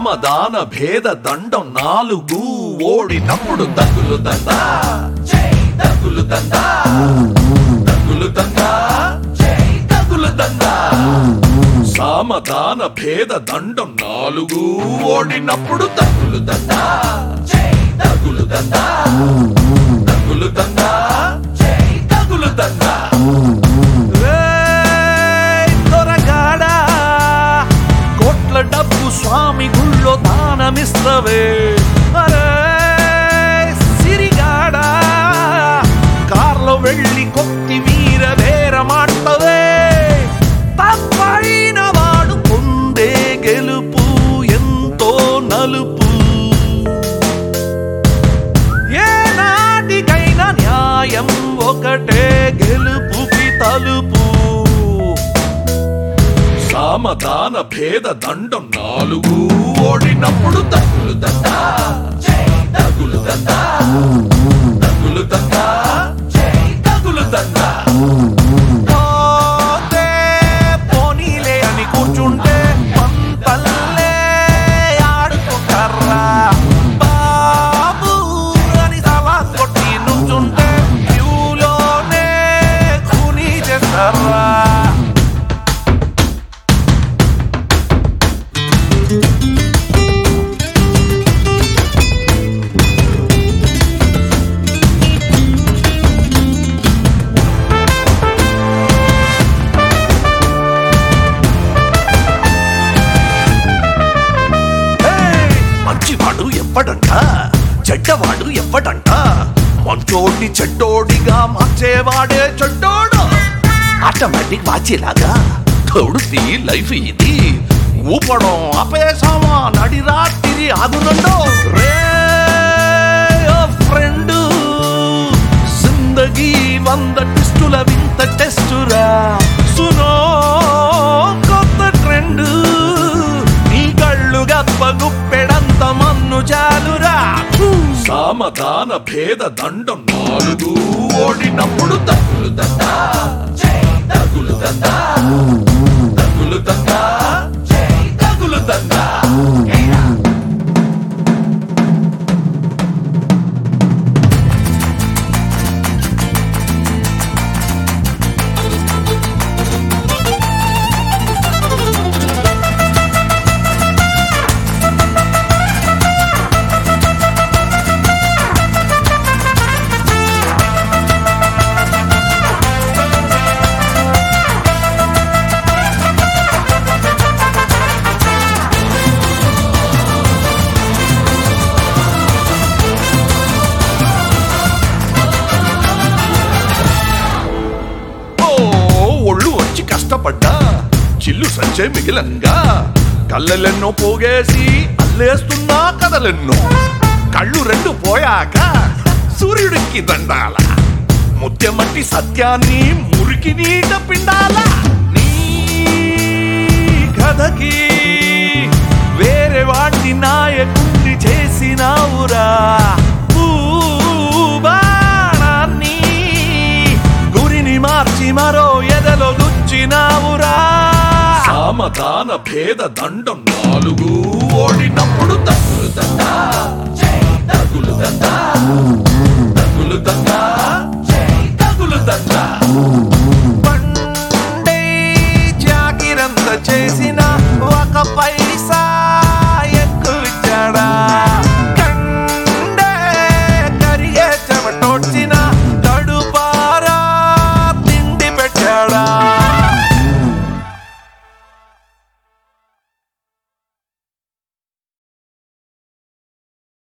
సామదాన భేద దండం నాలుగు ఓడినప్పుడు తగులు దందా జై తగులు దందా తగులు దందా జై తగులు దందా సామదాన భేద దండం నాలుగు ఓడినప్పుడు తగులు దందా జై తగులు దందా తగులు దందా జై తగులు దందా రేయ్ దొరగాడా కోట్ల డబ్బు స్వామి గుళ్ళో దానమిస్తవే అరే సిరిగాడా కార్లో వెళ్ళి కొత్తి వీర బేరమాటవే తప్పైన వాడు పొందే గెలుపు ఎంతో నలుపు ఏ నాటికైనా న్యాయం ఒకటే గెలుపుకి తలుపు సామదాన భేద దండం నాలుగు ఓడినప్పుడు తగులు దందా జై తగులు దందా తగులు దందా జై తగులు దందా పోతే పోనీలే అని కూర్చుంటే పంతల్లే ఆడుకుంటారా బాబు అని సలా కొట్టి నుంచుంటే క్యూలోనే కూనీ చేస్తారా ఏయ్! మంచివాడు ఎవ్వడంట చెడ్డవాడు ఎవ్వడంట మంచోడిని చెడ్డోడిగా మార్చేవాడే చెడ్డోడు ఆటోమేటిక్ వాచేలాగా తోడుది లైఫ్ ఇది ఊపడం ఆపేసామా నడి రాత్రి ఆగునండో రే ఫ్రెండ్ జిందగీ వంద టెస్టుల వింత టెస్టురా సునో కొత్త ట్రెండ్ నీ కళ్ళు గప్ప గుప్పెడంత మన్ను చాలురా సామదాన భేద దండం నాలుగు ఓడినప్పుడు తగులు దందా జై తగులు దందా తగులు దందా జై తగులు దందా ఓ ఒళ్ళు వచ్చి కష్టపడ్డా చిల్లు సంచే మిగిలంగా కళ్ళెన్నో పోగేసి అల్లేస్తున్నా కథలెన్నో కళ్ళు రెండు పోయాక సూర్యుడికి దండాల ముత్యమట్టి సత్యాన్ని మురికి నీట పిండాల నీ కథకి వేరే వాడిని నాయకుడిని చేసినావురా భూబాణాన్ని గురిని మార్చి మరో ఎదలో గుచ్చినావురా సామదాన భేద దండం నాలుగు ఓడినప్పుడు తగులు దందా